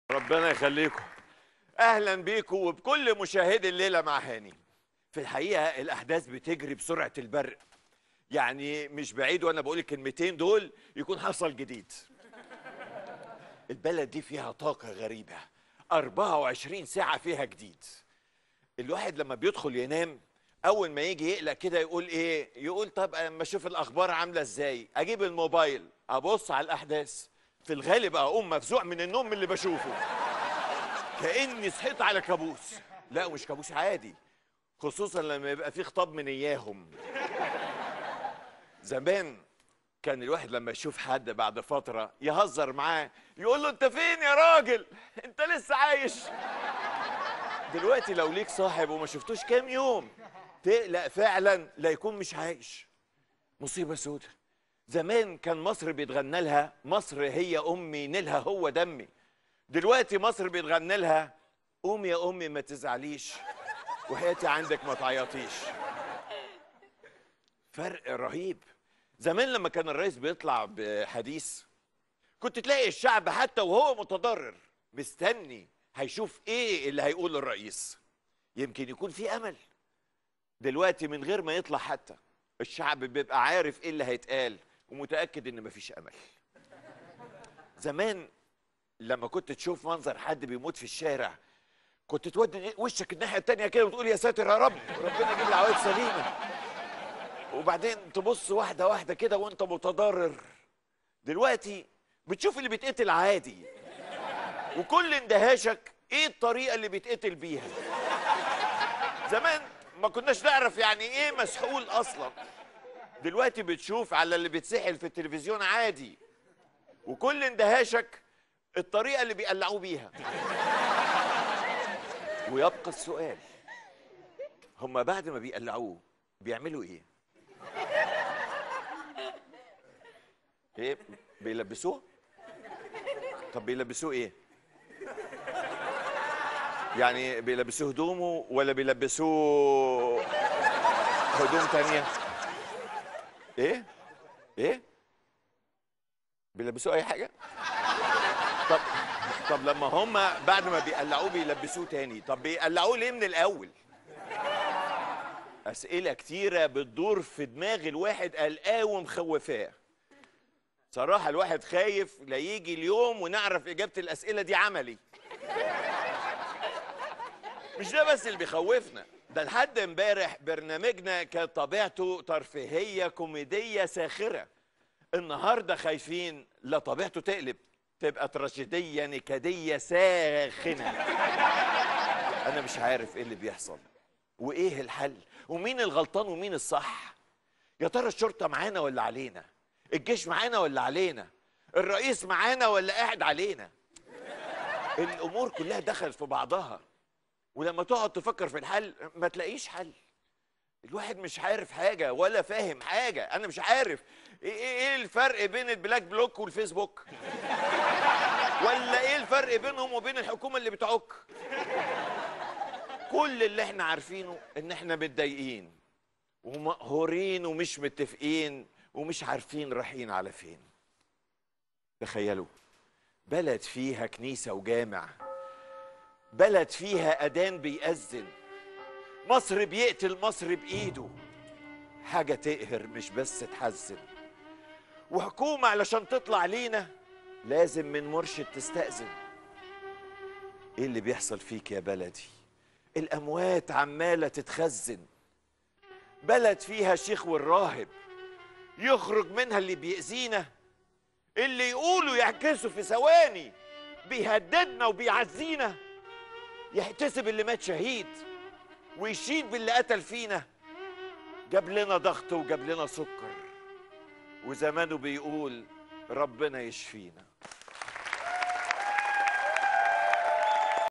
ربنا يخليكم اهلا بيكم وبكل مشاهدي الليله مع هاني في الحقيقه الاحداث بتجري بسرعه البرق يعني مش بعيد وانا بقول الكلمتين دول يكون حصل جديد البلد دي فيها طاقه غريبه 24 ساعه فيها جديد الواحد لما بيدخل ينام اول ما يجي يقلق كده يقول ايه يقول طب اما اشوف الاخبار عامله ازاي اجيب الموبايل ابص على الاحداث في الغالب اقوم مفزوع من النوم من اللي بشوفه كاني صحيت على كابوس لا مش كابوس عادي خصوصا لما يبقى في خطاب من اياهم زمان كان الواحد لما يشوف حد بعد فتره يهزر معاه يقول له انت فين يا راجل انت لسه عايش دلوقتي لو ليك صاحب وما شفتوش كام يوم تقلق فعلا لا يكون مش عايش مصيبه سودة زمان كان مصر بيتغنى لها مصر هي امي نيلها هو دمي دلوقتي مصر بيتغنى لها قومي يا امي ما تزعليش وحياتي عندك ما تعيطيش فرق رهيب زمان لما كان الرئيس بيطلع بحديث كنت تلاقي الشعب حتى وهو متضرر مستني هيشوف ايه اللي هيقوله الرئيس يمكن يكون في امل دلوقتي من غير ما يطلع حتى الشعب بيبقى عارف ايه اللي هيتقال ومتاكد ان مفيش امل زمان لما كنت تشوف منظر حد بيموت في الشارع كنت تودي وشك الناحيه التانيه كده وتقول يا ساتر يا رب ربنا يجيب العوائد سليمه وبعدين تبص واحده واحده كده وانت متضرر دلوقتي بتشوف اللي بيتقتل عادي وكل اندهاشك ايه الطريقه اللي بيتقتل بيها زمان ما كناش نعرف يعني ايه مسحول اصلا دلوقتي بتشوف على اللي بيتسحل في التلفزيون عادي وكل اندهاشك الطريقه اللي بيقلعوه بيها ويبقى السؤال هما بعد ما بيقلعوه بيعملوا ايه ايه بيلبسوه طب بيلبسوه ايه يعني بيلبسوه هدومه ولا بيلبسوه هدوم تانية ايه ايه بيلبسوه اي حاجة طب طب لما هم بعد ما بيقلعوه بيلبسوه تاني طب بيقلعوه ليه من الاول اسئله كتيره بتدور في دماغ الواحد قلقاه ومخوفاه صراحه الواحد خايف لا يجي اليوم ونعرف اجابه الاسئله دي عملي مش ده بس اللي بيخوفنا ده لحد امبارح برنامجنا كانت طبيعته ترفيهيه كوميديه ساخره النهارده خايفين لا طبيعته تقلب تبقى تراجيديه نكديه ساخنه انا مش عارف ايه اللي بيحصل وايه الحل ومين الغلطان ومين الصح يا ترى الشرطه معانا ولا علينا الجيش معانا ولا علينا الرئيس معانا ولا قاعد علينا الامور كلها دخلت في بعضها ولما تقعد تفكر في الحل ما تلاقيش حل الواحد مش عارف حاجة ولا فاهم حاجة أنا مش عارف إيه, إيه الفرق بين البلاك بلوك والفيسبوك ولا إيه الفرق بينهم وبين الحكومة اللي بتعك كل اللي احنا عارفينه إن احنا متضايقين ومقهورين ومش متفقين ومش عارفين رايحين على فين تخيلوا بلد فيها كنيسة وجامع بلد فيها أذان بيأذن مصر بيقتل مصر بإيده حاجة تقهر مش بس تحزن وحكومة علشان تطلع لينا لازم من مرشد تستأذن ايه اللي بيحصل فيك يا بلدي الأموات عمالة تتخزن بلد فيها شيخ والراهب يخرج منها اللي بيأذينا اللي يقولوا يعكسوا في ثواني بيهددنا وبيعزينا يحتسب اللي مات شهيد ويشيد باللي قتل فينا جاب لنا ضغط وجاب لنا سكر وزمانه بيقول ربنا يشفينا